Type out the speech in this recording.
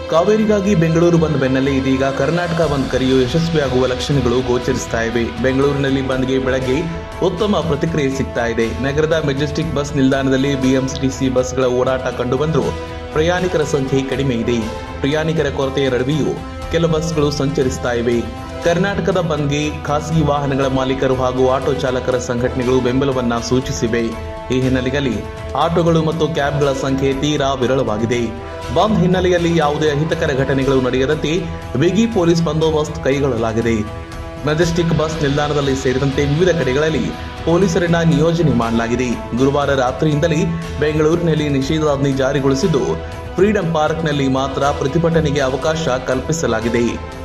ಕಾವೇರಿಗಾಗಿ ಬೆಂಗಳೂರು ಬಂದ್ ಬೆನ್ನಲ್ಲೇ ಇದೀಗ ಕರ್ನಾಟಕ ಬಂದ್ ಕರೆಯು ಯಶಸ್ವಿಯಾಗುವ ಲಕ್ಷಣಗಳು ಗೋಚರಿಸ್ತಾ ಇವೆ ಬೆಂಗಳೂರಿನಲ್ಲಿ ಬಂದ್ಗೆ ಬೆಳಗ್ಗೆ ಉತ್ತಮ ಪ್ರತಿಕ್ರಿಯೆ ಸಿಗ್ತಾ ಇದೆ ನಗರದ ಮೆಜೆಸ್ಟಿಕ್ ಬಸ್ ನಿಲ್ದಾಣದಲ್ಲಿ ಬಿಎಂಟಿಸಿ ಬಸ್ಗಳ ಓಡಾಟ ಕಂಡುಬಂದರೂ ಪ್ರಯಾಣಿಕರ ಸಂಖ್ಯೆ ಕಡಿಮೆ ಇದೆ ಪ್ರಯಾಣಿಕರ ಕೊರತೆಯ ನಡುವೆಯೂ ಕೆಲ ಬಸ್ಗಳು ಸಂಚರಿಸ್ತಾ ಇವೆ ಕರ್ನಾಟಕದ ಬಂದ್ಗೆ ಖಾಸಗಿ ವಾಹನಗಳ ಮಾಲೀಕರು ಹಾಗೂ ಆಟೋ ಚಾಲಕರ ಸಂಘಟನೆಗಳು ಬೆಂಬಲವನ್ನ ಸೂಚಿಸಿವೆ ಈ ಹಿನ್ನೆಲೆಯಲ್ಲಿ ಆಟೋಗಳು ಮತ್ತು ಕ್ಯಾಬ್ಗಳ ಸಂಖ್ಯೆ ತೀರಾ ವಿರಳವಾಗಿದೆ ಬಂದ್ ಹಿನ್ನೆಲೆಯಲ್ಲಿ ಯಾವುದೇ ಅಹಿತಕರ ಘಟನೆಗಳು ನಡೆಯದಂತೆ ಬಿಗಿ ಪೊಲೀಸ್ ಬಂದೋಬಸ್ತ್ ಕೈಗೊಳ್ಳಲಾಗಿದೆ ಮೆಜೆಸ್ಟಿಕ್ ಬಸ್ ನಿಲ್ದಾಣದಲ್ಲಿ ಸೇರಿದಂತೆ ವಿವಿಧ ಕಡೆಗಳಲ್ಲಿ ಪೊಲೀಸರನ್ನ ನಿಯೋಜನೆ ಮಾಡಲಾಗಿದೆ ಗುರುವಾರ ರಾತ್ರಿಯಿಂದಲೇ ಬೆಂಗಳೂರಿನಲ್ಲಿ ನಿಷೇಧಾಜ್ಞೆ ಜಾರಿಗೊಳಿಸಿದ್ದು ಫ್ರೀಡಂ ಪಾರ್ಕ್ನಲ್ಲಿ ಮಾತ್ರ ಪ್ರತಿಭಟನೆಗೆ ಅವಕಾಶ ಕಲ್ಪಿಸಲಾಗಿದೆ